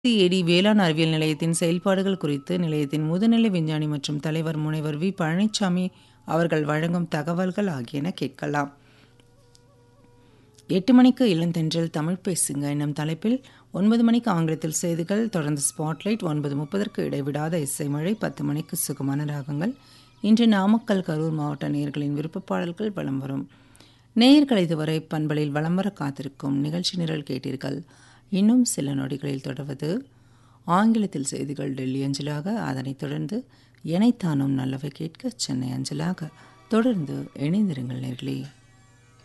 CAD வேளாண் அறிவியல் நிலையத்தின் செயல்பாடுகள் குறித்து நிலையத்தின் முதுநிலை விஞ்ஞானி மற்றும் தலைவர் முனைவர் வி பழனிசாமி அவர்கள் வழங்கும் தகவல்கள் ஆகியன கேட்கலாம் எட்டு மணிக்கு இளந்தென்றல் தமிழ் பேசுங்க என்னும் தலைப்பில் ஒன்பது மணிக்கு ஆங்கிலத்தில் செய்திகள் தொடர்ந்து ஸ்பாட்லைட் ஒன்பது முப்பதற்கு இடைவிடாத இசை மழை பத்து மணிக்கு சுகமான ராகங்கள் இன்று நாமக்கல் கரூர் மாவட்ட நேயர்களின் விருப்ப பாடல்கள் வலம் வரும் நேயர்கள் இதுவரை பண்பலில் வலம் வர காத்திருக்கும் நிகழ்ச்சி நிரல் கேட்டீர்கள் இன்னும் சில நொடிகளில் தொடர்வது ஆங்கிலத்தில் செய்திகள் டெல்லி அஞ்சலாக அதனைத் தொடர்ந்து எனைத்தானும் நல்லவை கேட்க சென்னை அஞ்சலாக தொடர்ந்து இணைந்திருங்கள் நேர்களே